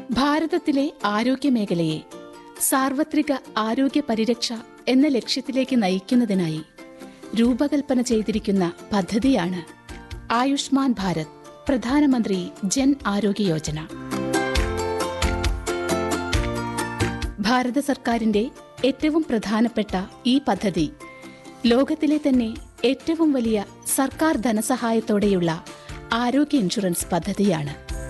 ഭാരതത്തിലെ ആരോഗ്യമേഖലയെ സാർവത്രിക ആരോഗ്യ പരിരക്ഷ എന്ന ലക്ഷ്യത്തിലേക്ക് നയിക്കുന്നതിനായി രൂപകൽപ്പന ചെയ്തിരിക്കുന്ന പദ്ധതിയാണ് ആയുഷ്മാൻ ഭാരത് പ്രധാനമന്ത്രി ജൻ ആരോഗ്യ യോജന ഭാരത സർക്കാരിന്റെ ഏറ്റവും പ്രധാനപ്പെട്ട ഈ പദ്ധതി ലോകത്തിലെ തന്നെ ഏറ്റവും വലിയ സർക്കാർ ധനസഹായത്തോടെയുള്ള ആരോഗ്യ ഇൻഷുറൻസ് പദ്ധതിയാണ്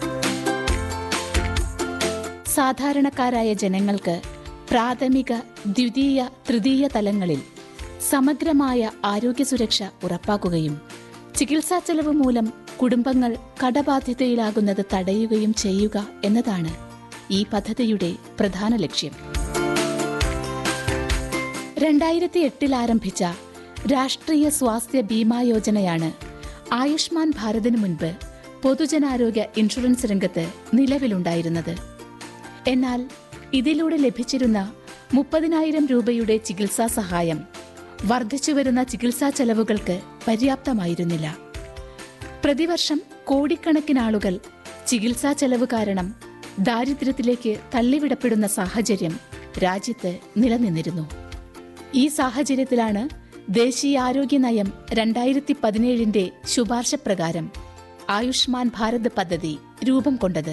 സാധാരണക്കാരായ ജനങ്ങൾക്ക് പ്രാഥമിക ദ്വിതീയ തൃതീയ തലങ്ങളിൽ സമഗ്രമായ ആരോഗ്യ സുരക്ഷ ഉറപ്പാക്കുകയും ചികിത്സാ ചെലവ് മൂലം കുടുംബങ്ങൾ കടബാധ്യതയിലാകുന്നത് തടയുകയും ചെയ്യുക എന്നതാണ് ഈ പദ്ധതിയുടെ പ്രധാന ലക്ഷ്യം രണ്ടായിരത്തി എട്ടിൽ ആരംഭിച്ച രാഷ്ട്രീയ സ്വാസ്ഥ്യ ബീമാ യോജനയാണ് ആയുഷ്മാൻ ഭാരതിനു മുൻപ് പൊതുജനാരോഗ്യ ഇൻഷുറൻസ് രംഗത്ത് നിലവിലുണ്ടായിരുന്നത് എന്നാൽ ഇതിലൂടെ ലഭിച്ചിരുന്ന മുപ്പതിനായിരം രൂപയുടെ ചികിത്സാ സഹായം വർദ്ധിച്ചുവരുന്ന ചികിത്സാ ചെലവുകൾക്ക് പര്യാപ്തമായിരുന്നില്ല പ്രതിവർഷം കോടിക്കണക്കിന് ആളുകൾ ചികിത്സാ ചെലവ് കാരണം ദാരിദ്ര്യത്തിലേക്ക് തള്ളിവിടപ്പെടുന്ന സാഹചര്യം രാജ്യത്ത് നിലനിന്നിരുന്നു ഈ സാഹചര്യത്തിലാണ് ദേശീയ ആരോഗ്യ നയം രണ്ടായിരത്തി പതിനേഴിന്റെ ശുപാർശ പ്രകാരം ആയുഷ്മാൻ ഭാരത് പദ്ധതി രൂപം കൊണ്ടത്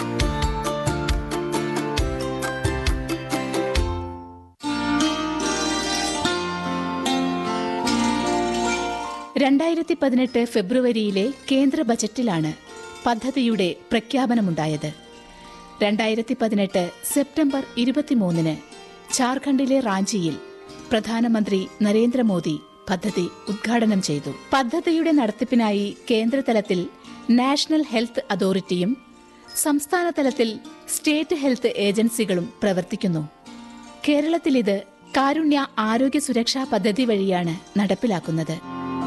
രണ്ടായിരത്തി പതിനെട്ട് ഫെബ്രുവരിയിലെ കേന്ദ്ര ബജറ്റിലാണ് പദ്ധതിയുടെ പ്രഖ്യാപനമുണ്ടായത് രണ്ടായിരത്തി പതിനെട്ട് സെപ്റ്റംബർ ഇരുപത്തിമൂന്നിന് ജാർഖണ്ഡിലെ റാഞ്ചിയിൽ പ്രധാനമന്ത്രി നരേന്ദ്രമോദി പദ്ധതി ഉദ്ഘാടനം ചെയ്തു പദ്ധതിയുടെ നടത്തിപ്പിനായി കേന്ദ്രതലത്തിൽ നാഷണൽ ഹെൽത്ത് അതോറിറ്റിയും സംസ്ഥാന തലത്തിൽ സ്റ്റേറ്റ് ഹെൽത്ത് ഏജൻസികളും പ്രവർത്തിക്കുന്നു കേരളത്തിൽ ഇത് കാരുണ്യ ആരോഗ്യ സുരക്ഷാ പദ്ധതി വഴിയാണ് നടപ്പിലാക്കുന്നത്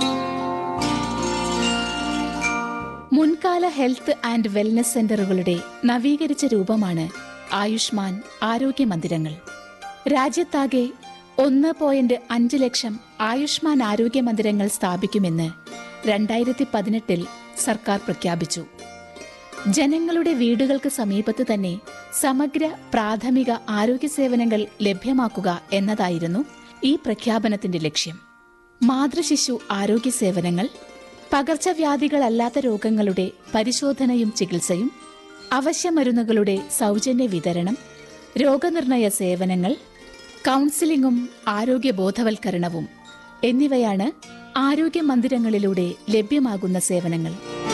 മുൻകാല ഹെൽത്ത് ആൻഡ് വെൽനസ് സെന്ററുകളുടെ നവീകരിച്ച രൂപമാണ് ആയുഷ്മാൻ ആരോഗ്യ മന്ദിരങ്ങൾ രാജ്യത്താകെ ഒന്ന് പോയിന്റ് അഞ്ച് ലക്ഷം ആയുഷ്മാൻ ആരോഗ്യ മന്ദിരങ്ങൾ സ്ഥാപിക്കുമെന്ന് രണ്ടായിരത്തി പതിനെട്ടിൽ സർക്കാർ പ്രഖ്യാപിച്ചു ജനങ്ങളുടെ വീടുകൾക്ക് സമീപത്ത് തന്നെ സമഗ്ര പ്രാഥമിക ആരോഗ്യ സേവനങ്ങൾ ലഭ്യമാക്കുക എന്നതായിരുന്നു ഈ പ്രഖ്യാപനത്തിന്റെ ലക്ഷ്യം മാതൃശിശു ആരോഗ്യ സേവനങ്ങൾ പകർച്ചവ്യാധികളല്ലാത്ത രോഗങ്ങളുടെ പരിശോധനയും ചികിത്സയും അവശ്യമരുന്നുകളുടെ സൗജന്യ വിതരണം രോഗനിർണയ സേവനങ്ങൾ കൗൺസിലിംഗും ആരോഗ്യ ബോധവൽക്കരണവും എന്നിവയാണ് ആരോഗ്യ മന്ദിരങ്ങളിലൂടെ ലഭ്യമാകുന്ന സേവനങ്ങൾ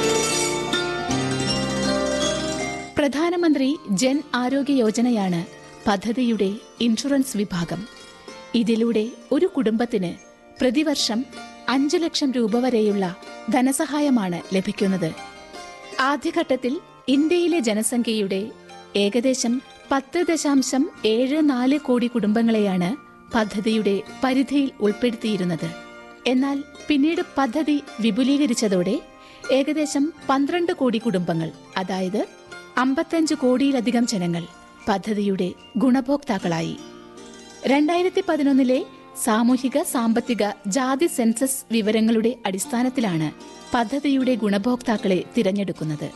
പ്രധാനമന്ത്രി ജൻ ആരോഗ്യ യോജനയാണ് പദ്ധതിയുടെ ഇൻഷുറൻസ് വിഭാഗം ഇതിലൂടെ ഒരു കുടുംബത്തിന് പ്രതിവർഷം അഞ്ചു ലക്ഷം രൂപ വരെയുള്ള ധനസഹായമാണ് ലഭിക്കുന്നത് ആദ്യഘട്ടത്തിൽ ഇന്ത്യയിലെ ജനസംഖ്യയുടെ ഏകദേശം പത്ത് ദശാംശം ഏഴ് നാല് കോടി കുടുംബങ്ങളെയാണ് പദ്ധതിയുടെ പരിധിയിൽ ഉൾപ്പെടുത്തിയിരുന്നത് എന്നാൽ പിന്നീട് പദ്ധതി വിപുലീകരിച്ചതോടെ ഏകദേശം പന്ത്രണ്ട് കോടി കുടുംബങ്ങൾ അതായത് അമ്പത്തഞ്ച് കോടിയിലധികം ജനങ്ങൾ പദ്ധതിയുടെ ഗുണഭോക്താക്കളായി രണ്ടായിരത്തി പതിനൊന്നിലെ സാമൂഹിക സാമ്പത്തിക ജാതി സെൻസസ് വിവരങ്ങളുടെ അടിസ്ഥാനത്തിലാണ് പദ്ധതിയുടെ ഗുണഭോക്താക്കളെ തിരഞ്ഞെടുക്കുന്നത്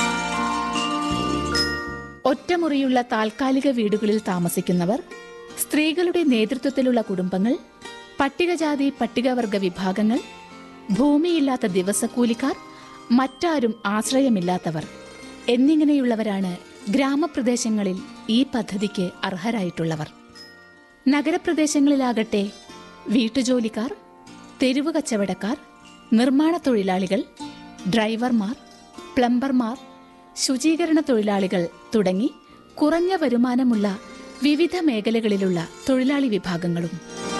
ഒറ്റമുറിയുള്ള താൽക്കാലിക വീടുകളിൽ താമസിക്കുന്നവർ സ്ത്രീകളുടെ നേതൃത്വത്തിലുള്ള കുടുംബങ്ങൾ പട്ടികജാതി പട്ടികവർഗ വിഭാഗങ്ങൾ ഭൂമിയില്ലാത്ത ദിവസക്കൂലിക്കാർ മറ്റാരും ആശ്രയമില്ലാത്തവർ എന്നിങ്ങനെയുള്ളവരാണ് ഗ്രാമപ്രദേശങ്ങളിൽ ഈ പദ്ധതിക്ക് അർഹരായിട്ടുള്ളവർ നഗരപ്രദേശങ്ങളിലാകട്ടെ വീട്ടുജോലിക്കാർ തെരുവ് കച്ചവടക്കാർ നിർമ്മാണ തൊഴിലാളികൾ ഡ്രൈവർമാർ പ്ലംബർമാർ ശുചീകരണ തൊഴിലാളികൾ തുടങ്ങി കുറഞ്ഞ വരുമാനമുള്ള വിവിധ മേഖലകളിലുള്ള തൊഴിലാളി വിഭാഗങ്ങളും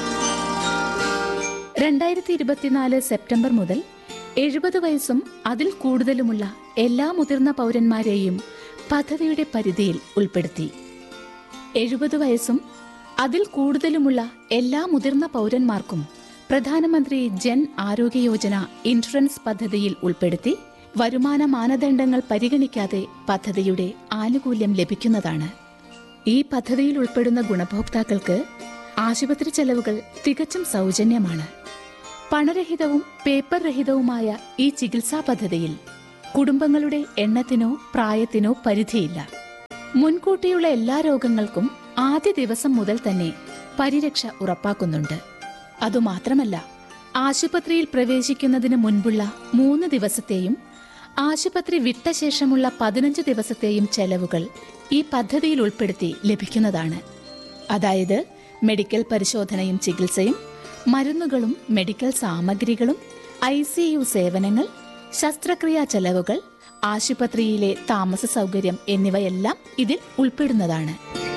രണ്ടായിരത്തി ഇരുപത്തിനാല് സെപ്റ്റംബർ മുതൽ എഴുപത് വയസ്സും അതിൽ കൂടുതലുമുള്ള എല്ലാ മുതിർന്ന പൗരന്മാരെയും പദ്ധതിയുടെ പരിധിയിൽ ഉൾപ്പെടുത്തി എഴുപത് വയസ്സും അതിൽ കൂടുതലുമുള്ള എല്ലാ മുതിർന്ന പൗരന്മാർക്കും പ്രധാനമന്ത്രി ജൻ ആരോഗ്യ യോജന ഇൻഷുറൻസ് പദ്ധതിയിൽ ഉൾപ്പെടുത്തി വരുമാന മാനദണ്ഡങ്ങൾ പരിഗണിക്കാതെ പദ്ധതിയുടെ ആനുകൂല്യം ലഭിക്കുന്നതാണ് ഈ പദ്ധതിയിൽ ഉൾപ്പെടുന്ന ഗുണഭോക്താക്കൾക്ക് ആശുപത്രി ചെലവുകൾ തികച്ചും സൗജന്യമാണ് പണരഹിതവും പേപ്പർ രഹിതവുമായ ഈ ചികിത്സാ പദ്ധതിയിൽ കുടുംബങ്ങളുടെ എണ്ണത്തിനോ പ്രായത്തിനോ പരിധിയില്ല മുൻകൂട്ടിയുള്ള എല്ലാ രോഗങ്ങൾക്കും ആദ്യ ദിവസം മുതൽ തന്നെ പരിരക്ഷ ഉറപ്പാക്കുന്നുണ്ട് അതുമാത്രമല്ല ആശുപത്രിയിൽ പ്രവേശിക്കുന്നതിന് മുൻപുള്ള മൂന്ന് ദിവസത്തെയും ആശുപത്രി വിട്ട ശേഷമുള്ള പതിനഞ്ച് ദിവസത്തെയും ചെലവുകൾ ഈ പദ്ധതിയിൽ ഉൾപ്പെടുത്തി ലഭിക്കുന്നതാണ് അതായത് മെഡിക്കൽ പരിശോധനയും ചികിത്സയും മരുന്നുകളും മെഡിക്കൽ സാമഗ്രികളും ഐ സി യു സേവനങ്ങൾ ശസ്ത്രക്രിയാ ചെലവുകൾ ആശുപത്രിയിലെ താമസ സൗകര്യം എന്നിവയെല്ലാം ഇതിൽ ഉൾപ്പെടുന്നതാണ്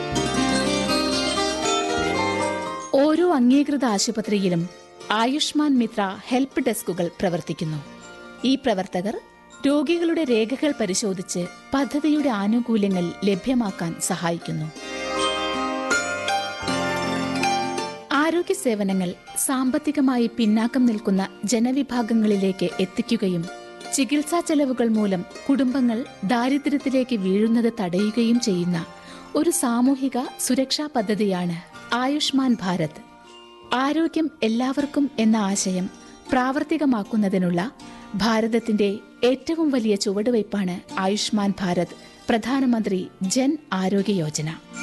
ഓരോ അംഗീകൃത ആശുപത്രിയിലും ആയുഷ്മാൻ മിത്ര ഹെൽപ്പ് ഡെസ്കുകൾ പ്രവർത്തിക്കുന്നു ഈ പ്രവർത്തകർ രോഗികളുടെ രേഖകൾ പരിശോധിച്ച് പദ്ധതിയുടെ ആനുകൂല്യങ്ങൾ ലഭ്യമാക്കാൻ സഹായിക്കുന്നു ആരോഗ്യ സേവനങ്ങൾ സാമ്പത്തികമായി പിന്നാക്കം നിൽക്കുന്ന ജനവിഭാഗങ്ങളിലേക്ക് എത്തിക്കുകയും ചികിത്സാ ചെലവുകൾ മൂലം കുടുംബങ്ങൾ ദാരിദ്ര്യത്തിലേക്ക് വീഴുന്നത് തടയുകയും ചെയ്യുന്ന ഒരു സാമൂഹിക സുരക്ഷാ പദ്ധതിയാണ് ആയുഷ്മാൻ ഭാരത് ആരോഗ്യം എല്ലാവർക്കും എന്ന ആശയം പ്രാവർത്തികമാക്കുന്നതിനുള്ള ഭാരതത്തിന്റെ ഏറ്റവും വലിയ ചുവടുവയ്പ്പാണ് ആയുഷ്മാൻ ഭാരത് പ്രധാനമന്ത്രി ജൻ ആരോഗ്യ യോജന